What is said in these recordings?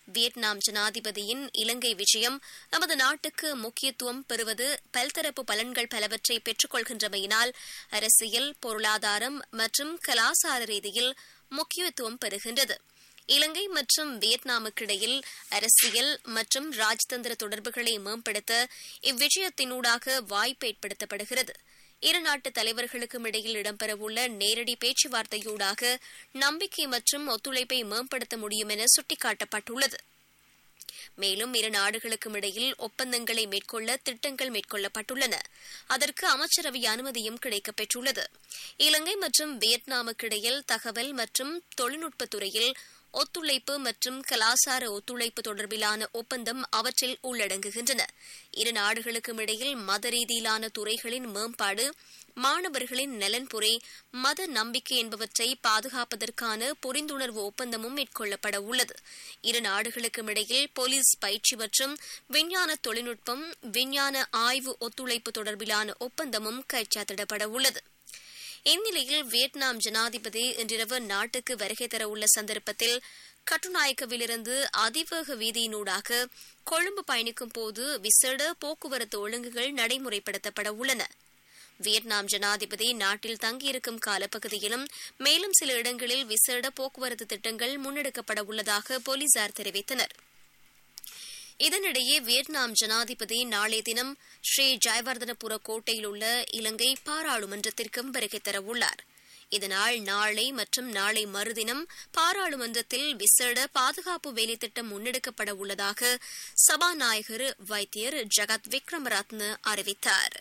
Vietnam ஜனாதிபதியின் இலங்கை விஜயம் நமது நாட்டுக்கு முக்கியத்துவம் பெறுவது பல்தரப்பு பலன்கள் பலவற்றை பெற்றுக்கொள்கின்றமையினால் அரசியல் பொருளாதாரம் மற்றும் கலாசார ரீதியில் முக்கியத்துவம் பெறுகின்றது இலங்கை மற்றும் வியட்நாமுக்கிடையில் அரசியல் மற்றும் ராஜதந்திர தொடர்புகளை மேம்படுத்த இவ்விஜயத்தினூடாக வாய்ப்பு ஏற்படுத்தப்படுகிறது இரு நாட்டு தலைவர்களுக்கும் இடையில் இடம்பெறவுள்ள நேரடி பேச்சுவார்த்தையூடாக நம்பிக்கை மற்றும் ஒத்துழைப்பை மேம்படுத்த முடியும் என சுட்டிக்காட்டப்பட்டுள்ளது மேலும் இரு நாடுகளுக்கும் இடையில் ஒப்பந்தங்களை மேற்கொள்ள திட்டங்கள் மேற்கொள்ளப்பட்டுள்ளன அதற்கு அமைச்சரவை அனுமதியும் கிடைக்கப்பெற்றுள்ளது இலங்கை மற்றும் வியட்நாமுக்கிடையில் தகவல் மற்றும் தொழில்நுட்பத் துறையில் ஒத்துழைப்பு மற்றும் கலாசார ஒத்துழைப்பு தொடர்பிலான ஒப்பந்தம் அவற்றில் உள்ளடங்குகின்றன இரு நாடுகளுக்கும் இடையில் மத ரீதியிலான துறைகளின் மேம்பாடு மாணவர்களின் நலன்புரை மத நம்பிக்கை என்பவற்றை பாதுகாப்பதற்கான புரிந்துணர்வு ஒப்பந்தமும் மேற்கொள்ளப்பட உள்ளது இரு நாடுகளுக்கும் இடையில் போலீஸ் பயிற்சி மற்றும் விஞ்ஞான தொழில்நுட்பம் விஞ்ஞான ஆய்வு ஒத்துழைப்பு தொடர்பிலான ஒப்பந்தமும் கைச்சாத்திடப்பட உள்ளது இந்நிலையில் வியட்நாம் ஜனாதிபதி இன்றிரவு நாட்டுக்கு வருகை தர உள்ள சந்தர்ப்பத்தில் கட்டுநாயக்கவிலிருந்து அதிவேக வீதியினூடாக கொழும்பு பயணிக்கும் போது விசேட போக்குவரத்து ஒழுங்குகள் நடைமுறைப்படுத்தப்பட உள்ளன வியட்நாம் ஜனாதிபதி நாட்டில் தங்கியிருக்கும் காலப்பகுதியிலும் மேலும் சில இடங்களில் விசேட போக்குவரத்து திட்டங்கள் முன்னெடுக்கப்பட உள்ளதாக போலீசார் தெரிவித்தனர் இதனிடையே வியட்நாம் ஜனாதிபதி நாளைய தினம் ஸ்ரீ ஜெயவர்தனபுர கோட்டையில் உள்ள இலங்கை பாராளுமன்றத்திற்கும் வருகை தரவுள்ளார் இதனால் நாளை மற்றும் நாளை மறுதினம் பாராளுமன்றத்தில் விசேட பாதுகாப்பு வேலைத்திட்டம் முன்னெடுக்கப்பட உள்ளதாக சபாநாயகர் வைத்தியர் ஜகத் விக்ரமரத்ன அறிவித்தார்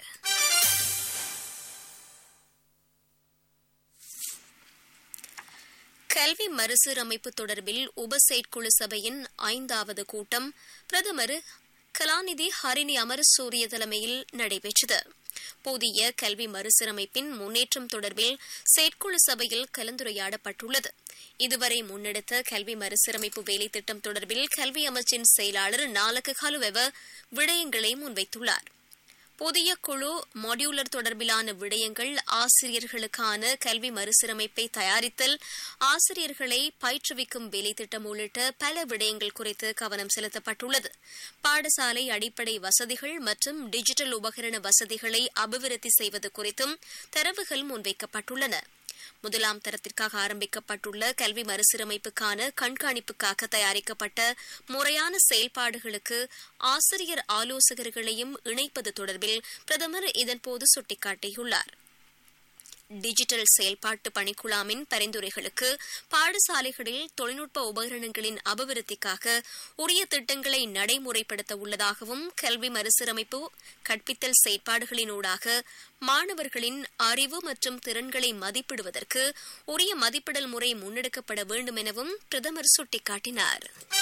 கல்வி மறுசீரமைப்பு தொடர்பில் உப செயற்குழு சபையின் ஐந்தாவது கூட்டம் பிரதமர் கலாநிதி ஹரிணி அமரசூரிய தலைமையில் நடைபெற்றது புதிய கல்வி மறுசீரமைப்பின் முன்னேற்றம் தொடர்பில் செயற்குழு சபையில் கலந்துரையாடப்பட்டுள்ளது இதுவரை முன்னெடுத்த கல்வி மறுசீரமைப்பு வேலை திட்டம் தொடர்பில் கல்வி அமைச்சின் செயலாளர் நாலக்கு கலுவெவ விடயங்களை முன்வைத்துள்ளார் புதிய குழு மாடியுலர் தொடர்பிலான விடயங்கள் ஆசிரியர்களுக்கான கல்வி மறுசீரமைப்பை தயாரித்தல் ஆசிரியர்களை பயிற்றுவிக்கும் வேலை திட்டம் உள்ளிட்ட பல விடயங்கள் குறித்து கவனம் செலுத்தப்பட்டுள்ளது பாடசாலை அடிப்படை வசதிகள் மற்றும் டிஜிட்டல் உபகரண வசதிகளை அபிவிருத்தி செய்வது குறித்தும் தரவுகள் முன்வைக்கப்பட்டுள்ளன முதலாம் தரத்திற்காக ஆரம்பிக்கப்பட்டுள்ள கல்வி மறுசீரமைப்புக்கான கண்காணிப்புக்காக தயாரிக்கப்பட்ட முறையான செயல்பாடுகளுக்கு ஆசிரியர் ஆலோசகர்களையும் இணைப்பது தொடர்பில் பிரதமர் இதன்போது சுட்டிக்காட்டியுள்ளார் டிஜிட்டல் செயல்பாட்டு பணிக்குழாமின் பரிந்துரைகளுக்கு பாடசாலைகளில் தொழில்நுட்ப உபகரணங்களின் அபிவிருத்திக்காக உரிய திட்டங்களை நடைமுறைப்படுத்த உள்ளதாகவும் கல்வி மறுசீரமைப்பு கற்பித்தல் செயற்பாடுகளினூடாக மாணவர்களின் அறிவு மற்றும் திறன்களை மதிப்பிடுவதற்கு உரிய மதிப்பிடல் முறை முன்னெடுக்கப்பட வேண்டும் எனவும் பிரதமர் சுட்டிக்காட்டினார்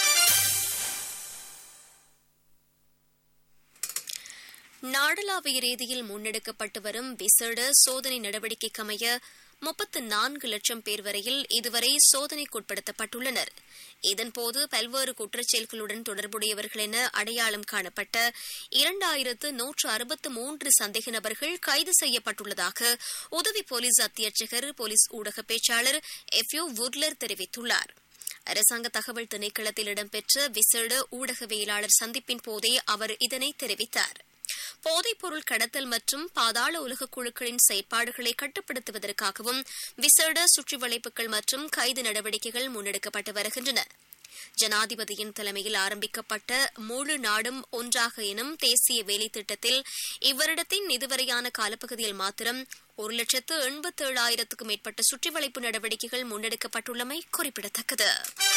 நாடளாவிய ரீதியில் முன்னெடுக்கப்பட்டு வரும் விசேட சோதனை நடவடிக்கைக்கமைய முப்பத்து நான்கு லட்சம் பேர் வரையில் இதுவரை சோதனைக்குட்படுத்தப்பட்டுள்ளனர் இதன்போது பல்வேறு குற்றச்செயல்களுடன் தொடர்புடையவர்கள் என அடையாளம் காணப்பட்ட இரண்டாயிரத்து நூற்று அறுபத்து மூன்று சந்தேக நபர்கள் கைது செய்யப்பட்டுள்ளதாக உதவி போலீஸ் அத்தியட்சகர் போலீஸ் ஊடக பேச்சாளர் எஃப் யூ வுட்லர் தெரிவித்துள்ளார் அரசாங்க தகவல் திணைக்களத்தில் இடம்பெற்ற விசேட ஊடகவியலாளர் சந்திப்பின் போதே அவர் இதனை தெரிவித்தார் போதைப்பொருள் கடத்தல் மற்றும் பாதாள உலக குழுக்களின் செயற்பாடுகளை கட்டுப்படுத்துவதற்காகவும் விசேட சுற்றி வளைப்புகள் மற்றும் கைது நடவடிக்கைகள் முன்னெடுக்கப்பட்டு வருகின்றன ஜனாதிபதியின் தலைமையில் ஆரம்பிக்கப்பட்ட முழு நாடும் ஒன்றாக எனும் தேசிய வேலை திட்டத்தில் இவ்வருடத்தின் இதுவரையான காலப்பகுதியில் மாத்திரம் ஒரு லட்சத்து எண்பத்தேழாயிரத்துக்கும் மேற்பட்ட சுற்றி வளைப்பு நடவடிக்கைகள் முன்னெடுக்கப்பட்டுள்ளமை குறிப்பிடத்தக்கது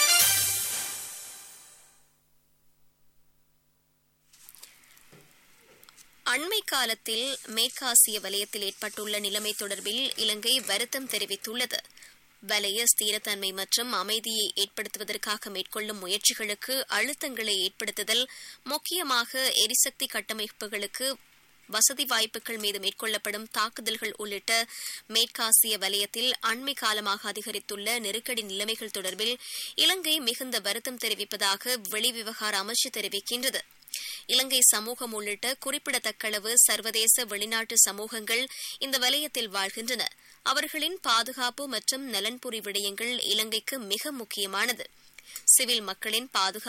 அண்மை காலத்தில் மேற்காசிய வலயத்தில் ஏற்பட்டுள்ள நிலைமை தொடர்பில் இலங்கை வருத்தம் தெரிவித்துள்ளது வலய ஸ்திரத்தன்மை மற்றும் அமைதியை ஏற்படுத்துவதற்காக மேற்கொள்ளும் முயற்சிகளுக்கு அழுத்தங்களை ஏற்படுத்துதல் முக்கியமாக எரிசக்தி கட்டமைப்புகளுக்கு வசதி வாய்ப்புகள் மீது மேற்கொள்ளப்படும் தாக்குதல்கள் உள்ளிட்ட மேற்காசிய வலயத்தில் அண்மை காலமாக அதிகரித்துள்ள நெருக்கடி நிலைமைகள் தொடர்பில் இலங்கை மிகுந்த வருத்தம் தெரிவிப்பதாக வெளிவிவகார அமைச்சு தெரிவிக்கின்றது இலங்கை சமூகம் உள்ளிட்ட குறிப்பிடத்தக்களவு சர்வதேச வெளிநாட்டு சமூகங்கள் இந்த வலயத்தில் வாழ்கின்றன அவர்களின் பாதுகாப்பு மற்றும் நலன்புரி விடயங்கள் இலங்கைக்கு மிக முக்கியமானது சிவில் மக்களின் பாதுகாப்பு